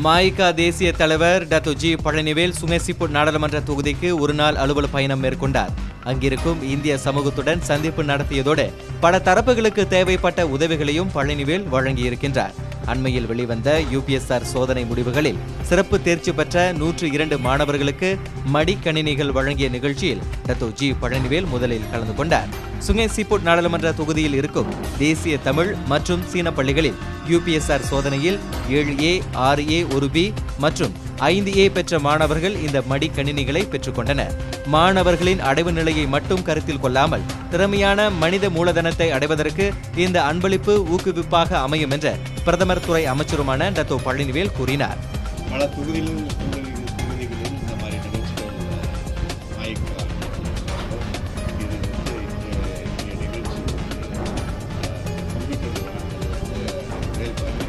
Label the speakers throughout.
Speaker 1: மாயிகா தேசிய தலைவர் Datuk G Palanivel சுங்கசிப்புட் நாடாளுமன்ற தொகுதிக்கு ஒரு நாள் அலுவல் பயணம் மேற்கொண்டார் அங்கிருக்கும் இந்திய சமூகத்துடன் சந்திப்பு நடத்தியதோடு பல தரப்புகளுக்கு தேவைப்பட்ட உதவிகளையும் பழனிவேல் வழங்கியிருக்கின்றார் அண்மையில் வெளிவந்த யூபிஎஸ்ஆர் சோதனை முடிவுகளில் சிறப்பு தேர்ச்சி பெற்ற நூற்று இரண்டு மாணவர்களுக்கு மடிக்கணினிகள் வழங்கிய நிகழ்ச்சியில் டத்து ஜி பழனிவேல் முதலில் கலந்து கொண்டார் சுங்கை சீபுட் நாடாளுமன்ற தொகுதியில் இருக்கும் தேசிய தமிழ் மற்றும் சீன பள்ளிகளில் யூபிஎஸ்ஆர் சோதனையில் ஏழு ஏ ஆறு ஏ ஒரு பி மற்றும் ஐந்து ஏ பெற்ற மாணவர்கள் இந்த மடிக்கணினிகளை பெற்றுக்கொண்டனர் மாணவர்களின் அடைவு நிலையை மட்டும் கருத்தில் கொள்ளாமல் திறமையான மனித மூலதனத்தை அடைவதற்கு இந்த அன்பளிப்பு ஊக்குவிப்பாக அமையும் என்ற பிரதமர் துறை அமைச்சருமான டத்தோ பழனிவேல் கூறினார்
Speaker 2: பல தொகுதிகளில் தொகுதி- தொகுதிகளில் இந்த மாதிரி நிகழ்ச்சிகள் ஆயிக்கா இது வந்து இந்த இந்த நிகழ்ச்சி கம்ப்யூட்டர் வேல்பாடு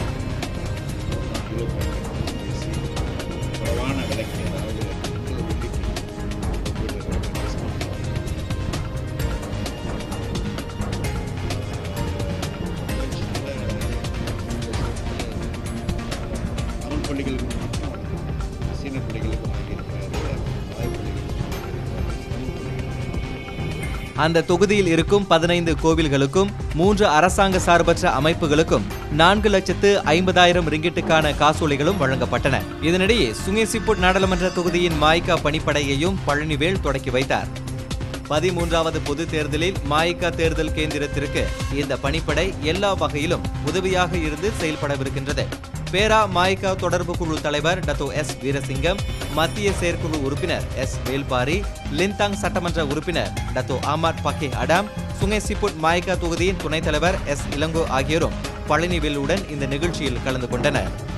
Speaker 2: கிலோ பேசி குறைவான விலைக்கு அதாவது முப்பது வெள்ளிக்கு கம்ப்யூட்டர் டிஸ்கவுண்ட் தமிழ் பள்ளிகளுக்கு மட்டும் சீன பள்ளிகளுக்கு வாங்கியிருக்கிறாரு தாய் பள்ளிகளுக்கு வாங்கியிருக்கிறாரு தமிழ் பள்ளிகளுக்கு
Speaker 1: அந்த தொகுதியில் இருக்கும் பதினைந்து கோவில்களுக்கும் மூன்று அரசாங்க சார்பற்ற அமைப்புகளுக்கும் நான்கு லட்சத்து ஐம்பதாயிரம் ரிங்கிட்டுக்கான காசோலைகளும் வழங்கப்பட்டன இதனிடையே சுங்கேசிப்புட் நாடாளுமன்ற தொகுதியின் மாய்கா பணிப்படையையும் பழனிவேல் தொடக்கி வைத்தார் பதிமூன்றாவது பொது தேர்தலில் மாயிகா தேர்தல் கேந்திரத்திற்கு இந்த பணிப்படை எல்லா வகையிலும் உதவியாக இருந்து செயல்படவிருக்கின்றது பேரா மாயிகா தொடர்பு குழு தலைவர் டத்தோ எஸ் வீரசிங்கம் மத்திய செயற்குழு உறுப்பினர் எஸ் வேல்பாரி லிந்தாங் சட்டமன்ற உறுப்பினர் டத்தோ ஆமாட் பக்கே அடாம் சுங்கை சிப்புட் மாயிகா தொகுதியின் துணைத் தலைவர் எஸ் இளங்கோ ஆகியோரும் பழனிவேலுடன் இந்த நிகழ்ச்சியில் கலந்து கொண்டனர்